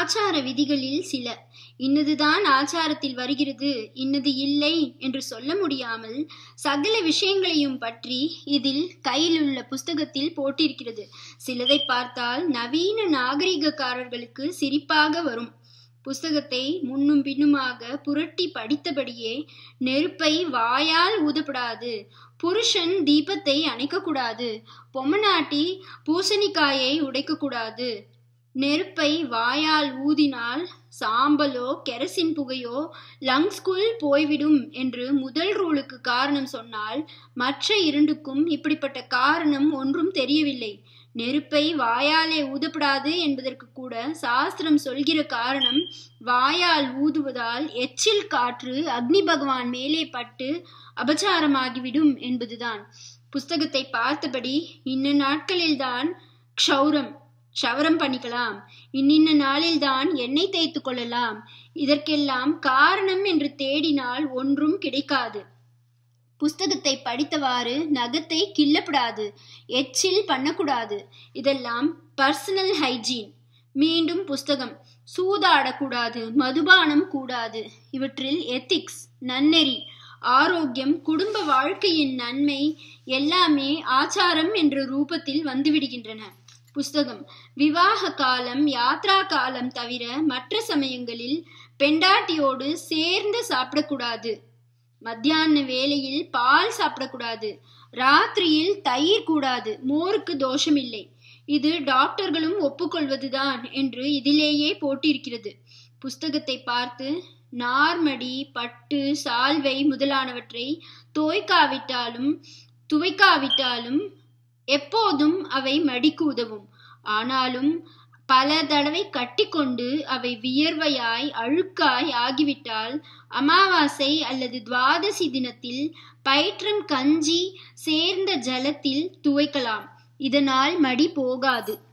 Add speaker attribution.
Speaker 1: ஆச்சார விதிகளில் சில இன்னதுதான் ஆச்சாரத்தில் வருகிறது இன்னது இல்லை என்று சொல்ல முடியாமல் சகல விஷயங்களையும் பற்றி இதில் கையில் உள்ள புஸ்தகத்தில் போட்டிருக்கிறது சிலதை பார்த்தால் நவீன நாகரிகக்காரர்களுக்கு சிரிப்பாக வரும் புஸ்தகத்தை முன்னும் பின்னுமாக புரட்டி படித்தபடியே நெருப்பை வாயால் ஊதப்படாது புருஷன் தீபத்தை அணைக்கக்கூடாது பொம்மநாட்டி பூசணிக்காயை உடைக்கக்கூடாது நெருப்பை வாயால் ஊதினால் சாம்பலோ கெரசின் புகையோ லங்ஸ்குள் போய்விடும் என்று முதல் ரூலுக்கு காரணம் சொன்னால் மற்ற இரண்டுக்கும் இப்படிப்பட்ட காரணம் ஒன்றும் தெரியவில்லை நெருப்பை வாயாலே ஊதப்படாது என்பதற்கு கூட சாஸ்திரம் சொல்கிற காரணம் வாயால் ஊதுவதால் எச்சில் காற்று அக்னி பகவான் மேலே பட்டு அபச்சாரமாகிவிடும் என்பதுதான் புஸ்தகத்தை பார்த்தபடி இன்ன நாட்களில்தான் க்ஷௌரம் ஷவரம் பண்ணிக்கலாம் இன்னின்ன நாளில்தான் எண்ணெய் தேய்த்து கொள்ளலாம் இதற்கெல்லாம் காரணம் என்று தேடினால் ஒன்றும் கிடைக்காது புஸ்தகத்தை படித்தவாறு நகத்தை கிள்ளப்படாது எச்சில் பண்ணக்கூடாது இதெல்லாம் பர்சனல் ஹைஜீன் மீண்டும் புஸ்தகம் சூதாடக்கூடாது மதுபானம் கூடாது இவற்றில் எத்திக்ஸ் நன்னெறி ஆரோக்கியம் குடும்ப வாழ்க்கையின் நன்மை எல்லாமே ஆச்சாரம் என்ற ரூபத்தில் வந்துவிடுகின்றன புஸ்தகம் விவாக காலம் யாத்ரா காலம் தவிர மற்ற சமயங்களில் பெண்டாட்டியோடு சேர்ந்து சாப்பிடக்கூடாது மத்தியான வேளையில் பால் சாப்பிடக்கூடாது ராத்திரியில் தயிர் கூடாது மோருக்கு தோஷமில்லை இது டாக்டர்களும் ஒப்புக்கொள்வதுதான் என்று இதிலேயே போட்டிருக்கிறது புஸ்தகத்தை பார்த்து நார்மடி பட்டு சால்வை முதலானவற்றை தோய்க்காவிட்டாலும் துவைக்காவிட்டாலும் எப்போதும் அவை மடிக்கு உதவும் ஆனாலும் பல தடவை கட்டிக்கொண்டு அவை வியர்வையாய் அழுக்காய் ஆகிவிட்டால் அமாவாசை அல்லது துவாதசி தினத்தில் பயிற்றம் கஞ்சி சேர்ந்த ஜலத்தில் துவைக்கலாம் இதனால் மடி போகாது